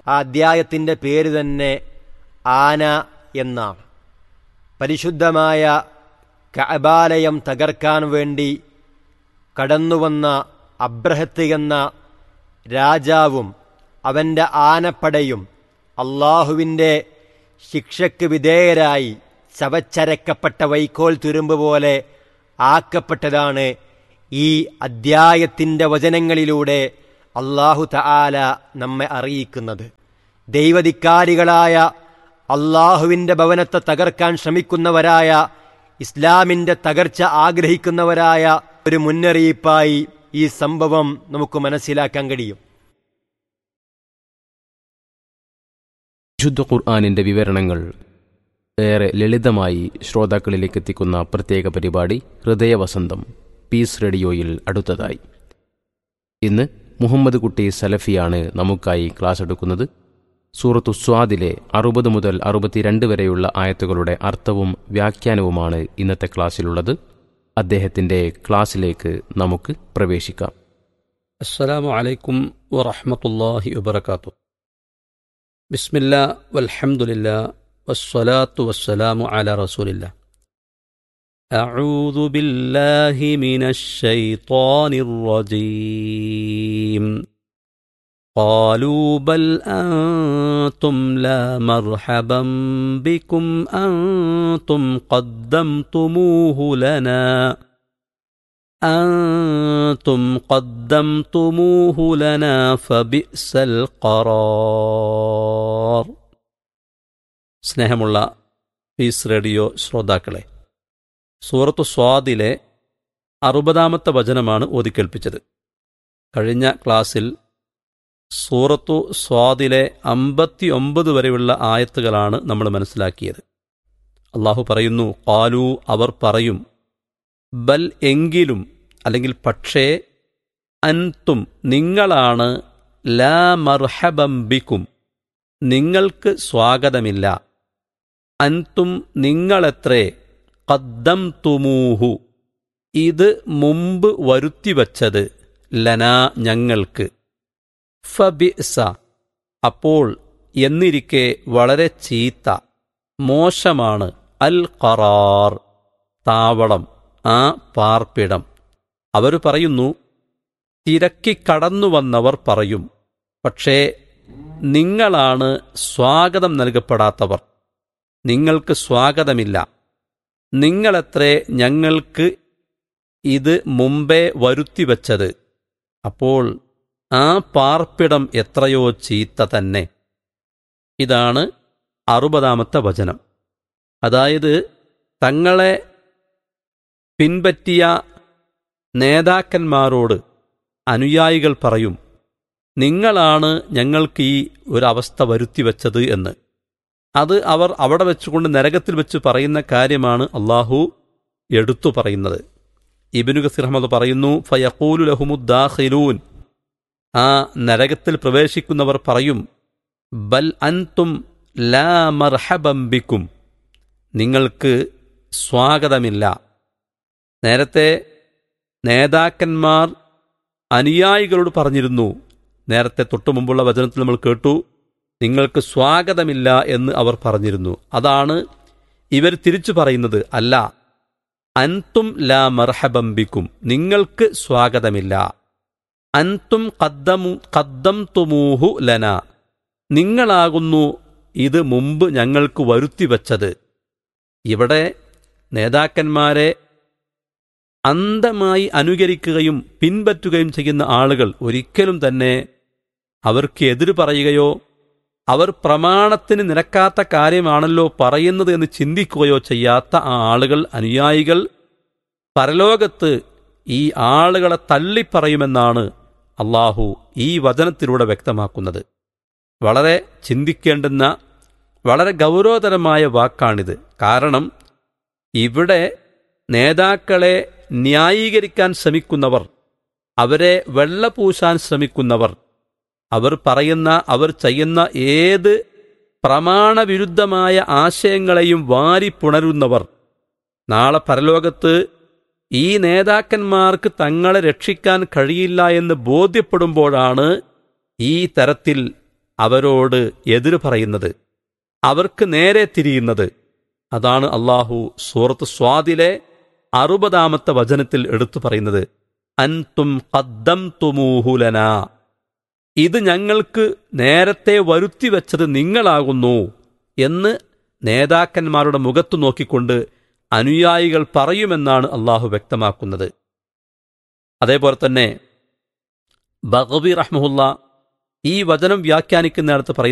ആ അദ്ധ്യായത്തിൻ്റെ പേര് തന്നെ ആന എന്നാണ് പരിശുദ്ധമായ കഅബാലയം തകർക്കാൻ വേണ്ടി കടന്നുവന്ന അബ്രഹത്ത് എന്ന രാജാവും അവൻ്റെ ആനപ്പടയും അള്ളാഹുവിൻ്റെ ശിക്ഷയ്ക്ക് വിധേയരായി ചവച്ചരക്കപ്പെട്ട വൈക്കോൽ തുരുമ്പ് പോലെ ആക്കപ്പെട്ടതാണ് ഈ അദ്ധ്യായത്തിൻ്റെ വചനങ്ങളിലൂടെ അള്ളാഹു തആല നമ്മെ അറിയിക്കുന്നത് ദൈവധിക്കാരികളായ അള്ളാഹുവിൻ്റെ ഭവനത്തെ തകർക്കാൻ ശ്രമിക്കുന്നവരായ ഇസ്ലാമിൻ്റെ തകർച്ച ആഗ്രഹിക്കുന്നവരായ ഒരു മുന്നറിയിപ്പായി ഈ സംഭവം നമുക്ക് മനസ്സിലാക്കാൻ കഴിയും വിശുദ്ധ ഖുർആാനിന്റെ വിവരണങ്ങൾ ഏറെ ലളിതമായി ശ്രോതാക്കളിലേക്ക് എത്തിക്കുന്ന പ്രത്യേക പരിപാടി ഹൃദയവസന്തം പീസ് റേഡിയോയിൽ അടുത്തതായി ഇന്ന് മുഹമ്മദ് കുട്ടി സലഫിയാണ് നമുക്കായി ക്ലാസ് എടുക്കുന്നത് സൂറത്തു സ്വാദിലെ അറുപത് മുതൽ അറുപത്തിരണ്ട് വരെയുള്ള ആയത്തുകളുടെ അർത്ഥവും വ്യാഖ്യാനവുമാണ് ഇന്നത്തെ ക്ലാസ്സിലുള്ളത് അദ്ദേഹത്തിന്റെ ക്ലാസ്സിലേക്ക് നമുക്ക് പ്രവേശിക്കാം السلام عليكم ورحمة الله وبركاته بسم الله والحمد لله والصلاة والسلام على رسول الله أعوذ بالله من الشيطان الرجيم قالوا بل أنتم لا مرحبا بكم أنتم قدمتموه لنا أنتم قدمتموه لنا فبئس القرار സ്നേഹമുള്ള പീസ് റേഡിയോ ശ്രോതാക്കളെ സൂറത്തു സ്വാദിലെ അറുപതാമത്തെ വചനമാണ് ഓതിക്കേൽപ്പിച്ചത് കഴിഞ്ഞ ക്ലാസ്സിൽ സൂറത്തു സ്വാദിലെ അമ്പത്തി ഒമ്പത് വരെയുള്ള ആയത്തുകളാണ് നമ്മൾ മനസ്സിലാക്കിയത് അള്ളാഹു പറയുന്നു കാലു അവർ പറയും ബൽ എങ്കിലും അല്ലെങ്കിൽ പക്ഷേ അൻതും നിങ്ങളാണ് ലാ മർഹബം ബിക്കും നിങ്ങൾക്ക് സ്വാഗതമില്ല അൻതും നിങ്ങളെത്രേ കദ്ദം തുമൂഹു ഇത് മുമ്പ് വരുത്തിവച്ചത് ലനാ ഞങ്ങൾക്ക് ഫബിസ അപ്പോൾ എന്നിരിക്കെ വളരെ ചീത്ത മോശമാണ് അൽ ഖറാർ താവളം ആ പാർപ്പിടം അവർ പറയുന്നു തിരക്കി കടന്നു വന്നവർ പറയും പക്ഷേ നിങ്ങളാണ് സ്വാഗതം നൽകപ്പെടാത്തവർ നിങ്ങൾക്ക് സ്വാഗതമില്ല നിങ്ങളെത്രേ ഞങ്ങൾക്ക് ഇത് മുമ്പേ വരുത്തിവച്ചത് അപ്പോൾ ആ പാർപ്പിടം എത്രയോ ചീത്ത തന്നെ ഇതാണ് അറുപതാമത്തെ വചനം അതായത് തങ്ങളെ പിൻപറ്റിയ നേതാക്കന്മാരോട് അനുയായികൾ പറയും നിങ്ങളാണ് ഞങ്ങൾക്ക് ഈ ഒരവസ്ഥ വരുത്തിവെച്ചത് എന്ന് അത് അവർ അവിടെ വെച്ചുകൊണ്ട് നരകത്തിൽ വെച്ച് പറയുന്ന കാര്യമാണ് അള്ളാഹു എടുത്തു പറയുന്നത് ഇബിനു ഗസീർ അഹമ്മദ് പറയുന്നു ഫയഖൂലു ലഹുമുദ്ദാഖിലൂൻ ആ നരകത്തിൽ പ്രവേശിക്കുന്നവർ പറയും ബൽ അൻതും ലാ മർഹബം ബിക്കും നിങ്ങൾക്ക് സ്വാഗതമില്ല നേരത്തെ നേതാക്കന്മാർ അനുയായികളോട് പറഞ്ഞിരുന്നു നേരത്തെ തൊട്ടു മുമ്പുള്ള വചനത്തിൽ നമ്മൾ കേട്ടു നിങ്ങൾക്ക് സ്വാഗതമില്ല എന്ന് അവർ പറഞ്ഞിരുന്നു അതാണ് ഇവർ തിരിച്ചു പറയുന്നത് അല്ല അൻതും ലാ മർഹബംബിക്കും നിങ്ങൾക്ക് സ്വാഗതമില്ല അൻതും കദ്ദമു കദ്ദം തുമൂഹു ലന നിങ്ങളാകുന്നു ഇത് മുമ്പ് ഞങ്ങൾക്ക് വരുത്തിവച്ചത് ഇവിടെ നേതാക്കന്മാരെ അന്ധമായി അനുകരിക്കുകയും പിൻപറ്റുകയും ചെയ്യുന്ന ആളുകൾ ഒരിക്കലും തന്നെ അവർക്ക് എതിര് പറയുകയോ അവർ പ്രമാണത്തിന് നിരക്കാത്ത കാര്യമാണല്ലോ പറയുന്നത് എന്ന് ചിന്തിക്കുകയോ ചെയ്യാത്ത ആ ആളുകൾ അനുയായികൾ പരലോകത്ത് ഈ ആളുകളെ തള്ളിപ്പറയുമെന്നാണ് അള്ളാഹു ഈ വചനത്തിലൂടെ വ്യക്തമാക്കുന്നത് വളരെ ചിന്തിക്കേണ്ടുന്ന വളരെ ഗൗരവതരമായ വാക്കാണിത് കാരണം ഇവിടെ നേതാക്കളെ ന്യായീകരിക്കാൻ ശ്രമിക്കുന്നവർ അവരെ വെള്ളപൂശാൻ ശ്രമിക്കുന്നവർ അവർ പറയുന്ന അവർ ചെയ്യുന്ന ഏത് പ്രമാണവിരുദ്ധമായ ആശയങ്ങളെയും വാരിപ്പുണരുന്നവർ നാളെ പരലോകത്ത് ഈ നേതാക്കന്മാർക്ക് തങ്ങളെ രക്ഷിക്കാൻ കഴിയില്ല എന്ന് ബോധ്യപ്പെടുമ്പോഴാണ് ഈ തരത്തിൽ അവരോട് എതിര് പറയുന്നത് അവർക്ക് നേരെ തിരിയുന്നത് അതാണ് അള്ളാഹു സൂറത്ത് സ്വാദിലെ അറുപതാമത്തെ വചനത്തിൽ എടുത്തു പറയുന്നത് അൻതും കദ്ദം തുമൂഹുലന ഇത് ഞങ്ങൾക്ക് നേരത്തെ വരുത്തി വെച്ചത് നിങ്ങളാകുന്നു എന്ന് നേതാക്കന്മാരുടെ മുഖത്തു നോക്കിക്കൊണ്ട് അനുയായികൾ പറയുമെന്നാണ് അള്ളാഹു വ്യക്തമാക്കുന്നത് അതേപോലെ തന്നെ ബഗവി റഹ്മുല്ല ഈ വചനം വ്യാഖ്യാനിക്കുന്നിടത്ത് പറയുന്നത്